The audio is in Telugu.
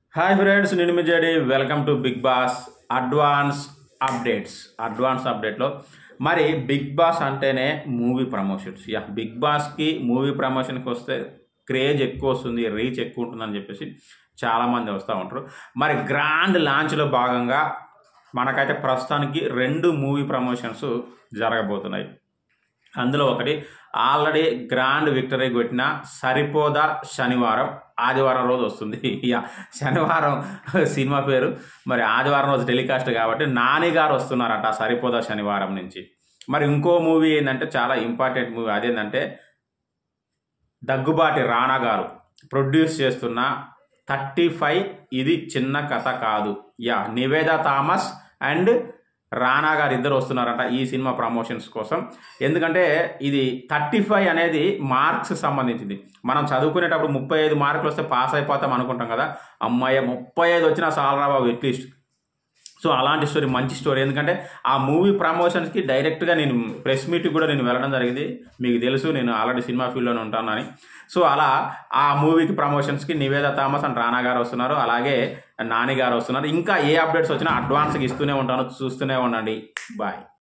హాయ్ ఫ్రెండ్స్ నేను మీ JD welcome to Bigg Boss advance updates advance అప్డేట్లో మరి బిగ్ బాస్ అంటేనే మూవీ ప్రమోషన్స్ యా బిగ్ బాస్కి మూవీ ప్రమోషన్కి వస్తే క్రేజ్ ఎక్కువ వస్తుంది రీచ్ ఎక్కువ ఉంటుందని చెప్పేసి చాలామంది వస్తూ ఉంటారు మరి గ్రాండ్ లాంచ్లో భాగంగా మనకైతే ప్రస్తుతానికి రెండు మూవీ ప్రమోషన్స్ జరగబోతున్నాయి అందులో ఒకటి ఆల్రెడీ గ్రాండ్ విక్టరీ కొట్టిన సరిపోదా శనివారం ఆదివారం రోజు వస్తుంది యా శనివారం సినిమా పేరు మరి ఆదివారం రోజు టెలికాస్ట్ కాబట్టి నాని గారు వస్తున్నారట సరిపోదా శనివారం నుంచి మరి ఇంకో మూవీ ఏంటంటే చాలా ఇంపార్టెంట్ మూవీ అదేంటంటే దగ్గుబాటి రానా గారు ప్రొడ్యూస్ చేస్తున్న థర్టీ ఫైవ్ ఇది చిన్న కథ కాదు yeah Niveda Thomas and Rana గారు ఇద్దరు వస్తున్నారంట ఈ సినిమా ప్రమోషన్స్ కోసం ఎందుకంటే ఇది థర్టీ ఫైవ్ అనేది మార్క్స్ సంబంధించింది మనం చదువుకునేటప్పుడు ముప్పై ఐదు మార్కులు వస్తే పాస్ అయిపోతాం అనుకుంటాం కదా అమ్మాయి ముప్పై ఐదు వచ్చినా సాలరా బాబు అట్లీస్ట్ సో అలాంటి స్టోరీ మంచి స్టోరీ ఎందుకంటే ఆ మూవీ ప్రమోషన్స్కి డైరెక్ట్గా నేను ప్రెస్ మీట్కి కూడా నేను వెళ్ళడం జరిగింది మీకు తెలుసు నేను ఆల్రెడీ సినిమా ఫీల్డ్లోనే ఉంటానని సో అలా ఆ మూవీకి ప్రమోషన్స్కి నివేద థామస్ అండ్ రానా గారు వస్తున్నారు అలాగే నాని గారు వస్తున్నారు ఇంకా ఏ అప్డేట్స్ వచ్చినా అడ్వాన్స్గా ఇస్తూనే ఉంటాను చూస్తూనే ఉండండి బాయ్